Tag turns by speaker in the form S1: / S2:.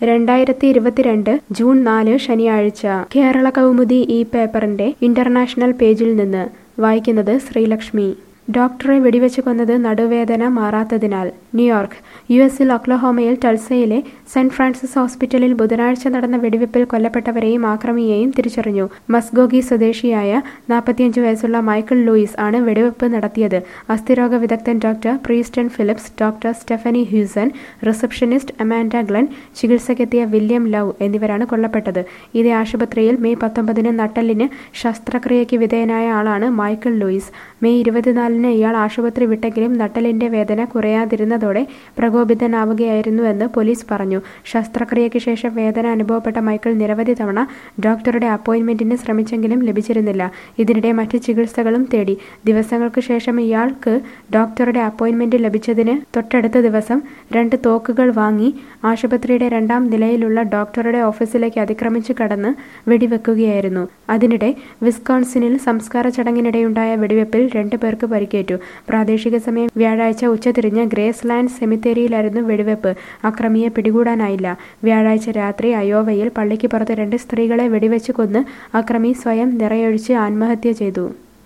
S1: രണ്ടായിരത്തി ഇരുപത്തിരണ്ട് ജൂൺ നാല് ശനിയാഴ്ച കേരള കൗമുദി ഈ പേപ്പറിന്റെ ഇന്റർനാഷണൽ പേജിൽ നിന്ന് വായിക്കുന്നത് ശ്രീലക്ഷ്മി ഡോക്ടറെ വെടിവെച്ച് കൊന്നത് നടുവേദന മാറാത്തതിനാൽ ന്യൂയോർക്ക് യു എസിൽ ഒക്ലഹോമയിൽ ടൾസയിലെ സെന്റ് ഫ്രാൻസിസ് ഹോസ്പിറ്റലിൽ ബുധനാഴ്ച നടന്ന വെടിവെപ്പിൽ കൊല്ലപ്പെട്ടവരെയും ആക്രമിയെയും തിരിച്ചറിഞ്ഞു മസ്ഗോഗി സ്വദേശിയായ നാൽപ്പത്തിയഞ്ച് വയസ്സുള്ള മൈക്കിൾ ലൂയിസ് ആണ് വെടിവെപ്പ് നടത്തിയത് അസ്ഥിരോഗ വിദഗ്ധൻ doctor Preston Phillips doctor Stephanie Husen receptionist Amanda Glenn ചികിത്സയ്ക്കെത്തിയ വില്യം ലവ് എന്നിവരാണ് കൊല്ലപ്പെട്ടത് ഇതേ ആശുപത്രിയിൽ മെയ് പത്തൊമ്പതിന് നട്ടലിന് ശസ്ത്രക്രിയയ്ക്ക് വിധേയനായ ആളാണ് മൈക്കിൾ ലൂയിസ് മെയ് ഇരുപത്തിനാലിന് ഇയാൾ ആശുപത്രി വിട്ടെങ്കിലും നട്ടലിന്റെ വേദന കുറയാതിരുന്നതോടെ പ്രകോപിതനാവുകയായിരുന്നുവെന്ന് പോലീസ് പറഞ്ഞു ശസ്ത്രക്രിയയ്ക്ക് ശേഷം വേദന അനുഭവപ്പെട്ട മൈക്കിൾ നിരവധി തവണ ഡോക്ടറുടെ അപ്പോയിന്റ്മെന്റിന് ശ്രമിച്ചെങ്കിലും ലഭിച്ചിരുന്നില്ല ഇതിനിടെ മറ്റ് ചികിത്സകളും തേടി ദിവസങ്ങൾക്ക് ശേഷം ഇയാൾക്ക് ഡോക്ടറുടെ അപ്പോയിന്റ്മെന്റ് ലഭിച്ചതിന് തൊട്ടടുത്ത ദിവസം രണ്ട് തോക്കുകൾ വാങ്ങി ആശുപത്രിയുടെ രണ്ടാം നിലയിലുള്ള ഡോക്ടറുടെ ഓഫീസിലേക്ക് അതിക്രമിച്ചു കടന്ന് വെടിവെക്കുകയായിരുന്നു അതിനിടെ വിസ്കോൺസിനിൽ സംസ്കാര ചടങ്ങിനിടെയുണ്ടായ വെടിവെപ്പിൽ രണ്ടു പേർക്ക് പരിക്കേറ്റു പ്രാദേശിക സമയം വ്യാഴാഴ്ച ഉച്ചതിരിഞ്ഞ് ഗ്രേസ് ലാൻഡ് സെമിത്തേരിയിലായിരുന്നു വെടിവെപ്പ് അക്രമിയെ പിടികൂടാനായില്ല വ്യാഴാഴ്ച രാത്രി അയോവയിൽ പള്ളിക്ക് പുറത്ത് രണ്ട് സ്ത്രീകളെ വെടിവെച്ച് കൊന്ന് അക്രമി സ്വയം നിറയൊഴിച്ച് ആത്മഹത്യ ചെയ്തു